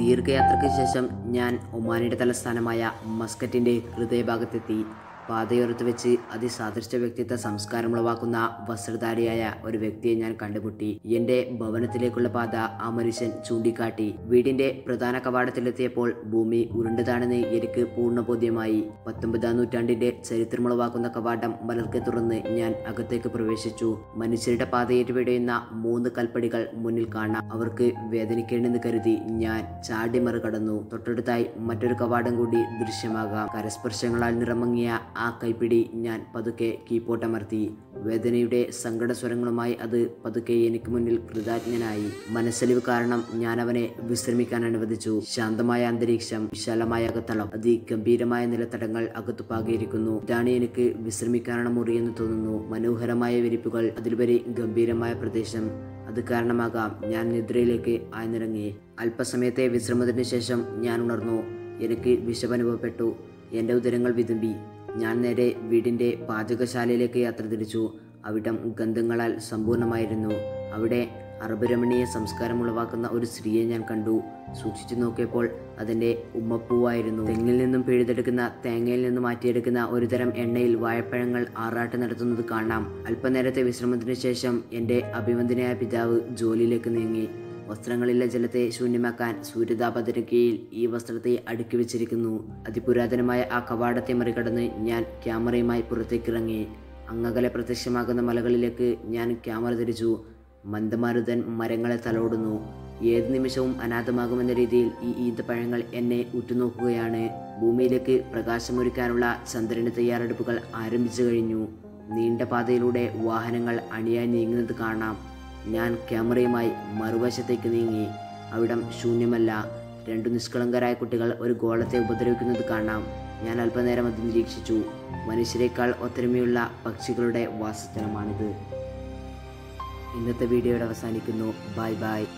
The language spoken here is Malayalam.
ദീർഘയാത്രയ്ക്ക് ശേഷം ഞാൻ ഒമാനിയുടെ തലസ്ഥാനമായ മസ്കറ്റിന്റെ ഹൃദയഭാഗത്തെത്തി പാതയോരത്ത് വെച്ച് അതിസാദൃശ്യ വ്യക്തിത്വ സംസ്കാരമുളവാക്കുന്ന വസ്ത്രധാരിയായ ഒരു വ്യക്തിയെ ഞാൻ കണ്ടുമുട്ടി എന്റെ ഭവനത്തിലേക്കുള്ള പാത ആ മനുഷ്യൻ ചൂണ്ടിക്കാട്ടി വീടിന്റെ പ്രധാന കവാടത്തിലെത്തിയപ്പോൾ ഭൂമി ഉരുണ്ടതാണെന്ന് എനിക്ക് പൂർണ്ണ ബോധ്യമായി പത്തൊമ്പതാം നൂറ്റാണ്ടിന്റെ ചരിത്രമുളവാക്കുന്ന കവാടം മലർക്കെ തുറന്ന് ഞാൻ അകത്തേക്ക് പ്രവേശിച്ചു മനുഷ്യരുടെ പാതയേറ്റ് പിടയുന്ന മൂന്ന് കൽപ്പടികൾ മുന്നിൽ കാണാം അവർക്ക് വേദനിക്കേണ്ടെന്ന് കരുതി ഞാൻ ചാടി മറികടന്നു തൊട്ടടുത്തായി മറ്റൊരു കവാടം കൂടി ദൃശ്യമാകാം കരസ്പർശങ്ങളാൽ നിറമങ്ങിയ ആ കൈപ്പിടി ഞാൻ പതുക്കെ കീപ്പോട്ടമർത്തി വേദനയുടെ സങ്കട സ്വരങ്ങളുമായി അത് പതുക്കെ എനിക്ക് മുന്നിൽ കൃതജ്ഞനായി മനസ്സലിവ് കാരണം ഞാൻ അവനെ വിശ്രമിക്കാൻ അനുവദിച്ചു ശാന്തമായ അന്തരീക്ഷം വിശാലമായ അകത്തളം അതിഗംഭീരമായ നിലത്തടങ്ങൾ അകത്തു പാകിയിരിക്കുന്നു ഇതാണ് എനിക്ക് വിശ്രമിക്കാനുള്ള മുറിയെന്ന് തോന്നുന്നു മനോഹരമായ വിരിപ്പുകൾ അതിലുപരി ഗംഭീരമായ പ്രദേശം അത് കാരണമാകാം ഞാൻ നിദ്രയിലേക്ക് ആഴ്ന്നിറങ്ങി അല്പസമയത്തെ വിശ്രമത്തിന് ശേഷം ഞാൻ ഉണർന്നു എനിക്ക് വിശപ്പനുഭവപ്പെട്ടു എൻ്റെ ഉദരങ്ങൾ വിതുമ്പി ഞാൻ നേരെ വീടിൻ്റെ പാചകശാലയിലേക്ക് യാത്ര തിരിച്ചു അവിടം ഗന്ധങ്ങളാൽ സമ്പൂർണ്ണമായിരുന്നു അവിടെ അറബ് രമണീയ സംസ്കാരം ഉളവാക്കുന്ന ഒരു സ്ത്രീയെ ഞാൻ കണ്ടു സൂക്ഷിച്ചു നോക്കിയപ്പോൾ അതിൻ്റെ ഉമ്മപ്പൂവായിരുന്നു തെങ്ങിൽ നിന്നും പിഴുതെടുക്കുന്ന തേങ്ങയിൽ നിന്നും മാറ്റിയെടുക്കുന്ന ഒരു തരം എണ്ണയിൽ വാഴപ്പഴങ്ങൾ ആറാട്ട് നടത്തുന്നത് കാണാം അല്പനേരത്തെ വിശ്രമത്തിന് ശേഷം എൻ്റെ അഭിമന്ദനായ പിതാവ് ജോലിയിലേക്ക് നീങ്ങി വസ്ത്രങ്ങളിലെ ജലത്തെ ശൂന്യമാക്കാൻ സൂര്യതാപത്തിന് കീഴിൽ ഈ വസ്ത്രത്തെ അടുക്കി വെച്ചിരിക്കുന്നു അതിപുരാതനമായ ആ കവാടത്തെ മറികടന്ന് ഞാൻ ക്യാമറയുമായി പുറത്തേക്കിറങ്ങി അങ്ങകലെ പ്രത്യക്ഷമാകുന്ന മലകളിലേക്ക് ഞാൻ ക്യാമറ തിരിച്ചു മന്ദമാരുതൻ മരങ്ങളെ തലോടുന്നു ഏത് നിമിഷവും അനാഥമാകുമെന്ന രീതിയിൽ ഈ ഈന്തപ്പഴങ്ങൾ എന്നെ ഉറ്റുനോക്കുകയാണ് ഭൂമിയിലേക്ക് പ്രകാശമൊരുക്കാനുള്ള ചന്ദ്രന്റെ തയ്യാറെടുപ്പുകൾ ആരംഭിച്ചു കഴിഞ്ഞു നീണ്ട പാതയിലൂടെ വാഹനങ്ങൾ അണിയായി നീങ്ങുന്നത് കാണാം ഞാൻ ക്യാമറയുമായി മറുവശത്തേക്ക് നീങ്ങി അവിടം ശൂന്യമല്ല രണ്ടു നിഷ്കളങ്കരായ കുട്ടികൾ ഒരു ഗോളത്തെ ഉപദ്രവിക്കുന്നത് കാണാം ഞാൻ അല്പനേരം അത് നിരീക്ഷിച്ചു മനുഷ്യരെക്കാൾ ഒത്തൊരുമയുള്ള പക്ഷികളുടെ വാസസ്ഥലമാണിത് ഇന്നത്തെ വീഡിയോയുടെ അവസാനിക്കുന്നു ബൈ ബൈ